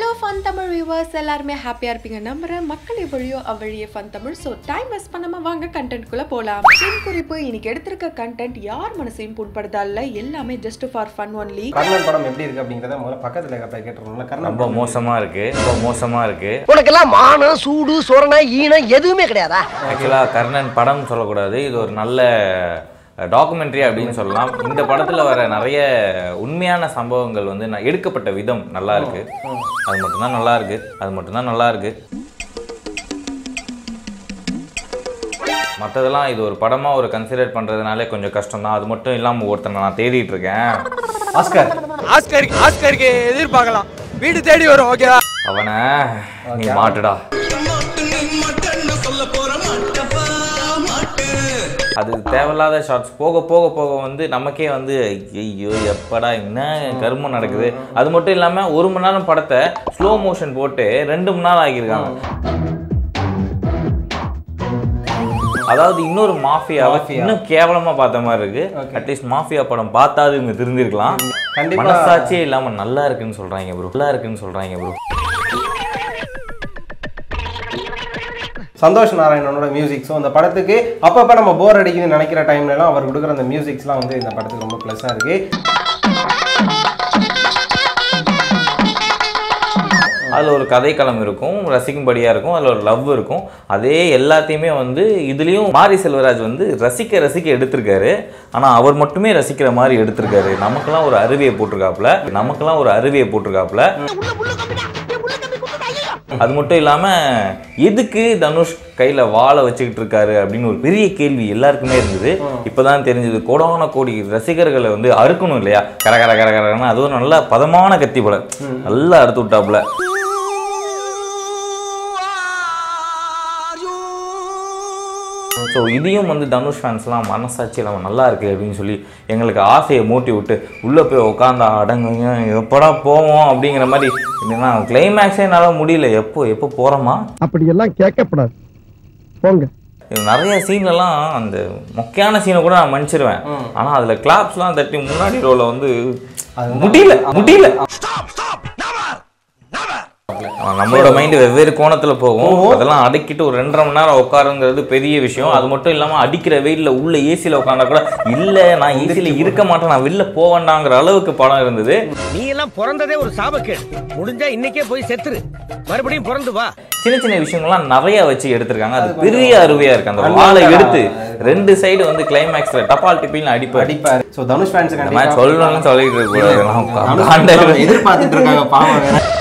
Fun Tamil viewers எல்லாருமே ஹாப்பியாக இருப்பீங்க நம்புறேன் மக்கள் எவ்வழியோ அவ்வழியே fun Tamil so time waste பண்ணாம வாங்க கண்டென்ட்குள்ளே போகலாம் சின் குறிப்பு இன்னைக்கு எடுத்திருக்க கண்டென்ட் யார் மனசையும் புண்படுதா இல்ல எல்லாமே just for fun only Karnan படம் எப்படி இருக்கு அப்படிங்கறத முதல்ல பக்கத்துல இருக்க கேட்டுருவோம்ல கர்ணன் ரொம்ப மோசமா இருக்கு ரொம்ப மோசமா இருக்கு உனக்கெல்லாம் மானம் சூடு சொரணை ஈனம் எதுவுமே கிடையாதா ஆக்சுவலா கர்ணன் படம் சொல்லக்கூடாது இது ஒரு நல்ல டாக்குமெண்ட்ரி அப்படின்னு சொல்லலாம் இந்த படத்துல வர நிறைய உண்மையான சம்பவங்கள் வந்து நான் எடுக்கப்பட்ட விதம் நல்லா இருக்கு அது மட்டும்தான் நல்லா இருக்கு அது மட்டும்தான் நல்லா இருக்கு மற்றதெல்லாம் இது ஒரு படமா ஒரு கன்சிடர் பண்றதுனாலே கொஞ்சம் கஷ்டம் தான் அது மட்டும் இல்லாம ஒருத்தனை நான் தேடிட்டு இருக்கேன் ஆஸ்கர் ஆஸ்கருக்கு ஆஸ்கருக்கு எதிர்பார்க்கலாம் வீடு தேடி வரும் ஓகேவா அவனை நீ மாட்டுடா அது தேவையில்லாத ஷார்ட்ஸ் போக போக போக வந்து நமக்கே வந்து ஐயோ எப்படா என்ன கருமம் நடக்குது அது மட்டும் இல்லாமல் ஒரு மணி நேரம் படத்தை ஸ்லோ மோஷன் போட்டு ரெண்டு மணி நேரம் ஆகியிருக்காங்க அதாவது இன்னொரு மாஃபியாவை இன்னும் கேவலமா பார்த்த மாதிரி இருக்கு அட்லீஸ்ட் மாஃபியா படம் பார்த்தாது இவங்க திருந்திருக்கலாம் கண்டிப்பா. மனசாட்சியே இல்லாம நல்லா இருக்குன்னு சொல்றாங்க ப்ரோ நல்லா இருக்குன்னு சொல்றாங்க ப்ரோ சந்தோஷ் நாராயணனோட மியூசிக்ஸும் அந்த படத்துக்கு அப்பப்போ நம்ம போர் அடிக்குதுன்னு நினைக்கிற டைம்லலாம் அவர் கொடுக்குற அந்த மியூசிக்ஸ்லாம் வந்து இந்த படத்துக்கு ரொம்ப ப்ளஸ்ஸாக இருக்கு அதில் ஒரு கதைக்களம் இருக்கும் ரசிக்கும்படியாக இருக்கும் அதில் ஒரு லவ் இருக்கும் அதே எல்லாத்தையுமே வந்து இதுலேயும் மாரி செல்வராஜ் வந்து ரசிக்க ரசிக்க எடுத்திருக்காரு ஆனால் அவர் மட்டுமே ரசிக்கிற மாதிரி எடுத்திருக்காரு நமக்கெல்லாம் ஒரு அருவியை போட்டிருக்காப்புல நமக்கெல்லாம் ஒரு அருவியை போட்டிருக்காப்புல அது மட்டும் இல்லாமல் எதுக்கு தனுஷ் கையில் வாழை வச்சுக்கிட்டு இருக்காரு அப்படின்னு ஒரு பெரிய கேள்வி எல்லாருக்குமே இருந்தது இப்போதான் தெரிஞ்சது கோடான கோடி ரசிகர்களை வந்து அறுக்கணும் இல்லையா கர கர கர கரன்னு அதுவும் நல்ல பதமான கத்தி போல நல்லா அறுத்து விட்டாப்புல ஸோ இதையும் வந்து தனுஷ் ஃபேன்ஸ்லாம் மனசாட்சி இல்லாமல் நல்லா இருக்கு அப்படின்னு சொல்லி எங்களுக்கு ஆசையை மூட்டி விட்டு உள்ளே போய் உட்காந்தா அடங்குங்க எப்படா போவோம் அப்படிங்கிற மாதிரி என்னன்னா கிளைமேக்ஸே என்னால் முடியல எப்போ எப்போ போகிறோமா அப்படி எல்லாம் கேட்கப்படாது போங்க இது நிறைய சீன்லலாம் அந்த மொக்கையான சீனை கூட நான் மன்னிச்சிருவேன் ஆனால் அதில் கிளாப்ஸ்லாம் தட்டி முன்னாடி ரோல வந்து முடியல முடியல ஆ, நம்மளோட மைண்ட் வெவ்வேறு கோணத்துல போகும் அதெல்லாம் அடக்கிட்டு ஒரு ரெண்டரை மணி நேரம் உட்காருங்கிறது பெரிய விஷயம் அது மட்டும் இல்லாம அடிக்கிற வெயில்ல உள்ள ஏசில உட்காந்தா கூட இல்ல நான் ஏசில இருக்க மாட்டேன் நான் வெளில போவேண்டாங்கிற அளவுக்கு படம் இருந்தது நீ எல்லாம் பிறந்ததே ஒரு சாபக்கேடு முடிஞ்சா இன்னைக்கே போய் செத்துரு மறுபடியும் பிறந்து வா சின்ன சின்ன விஷயங்கள்லாம் நிறைய வச்சு எடுத்திருக்காங்க அது பெரிய அருமையா இருக்கு அந்த வாழை எடுத்து ரெண்டு சைடு வந்து கிளைமேக்ஸ்ல டபால் டிப்பின்னு அடிப்பாரு அடிப்பார் ஸோ தனுஷ் ஃபேன்ஸ் இந்த மாதிரி சொல்லணும்னு சொல்லிட்டு இருக்க கூடாது. நான் காண்டாயிடுவேன். எதிர்பார்த்துட்டு இருக்காங்க பாவம் வேற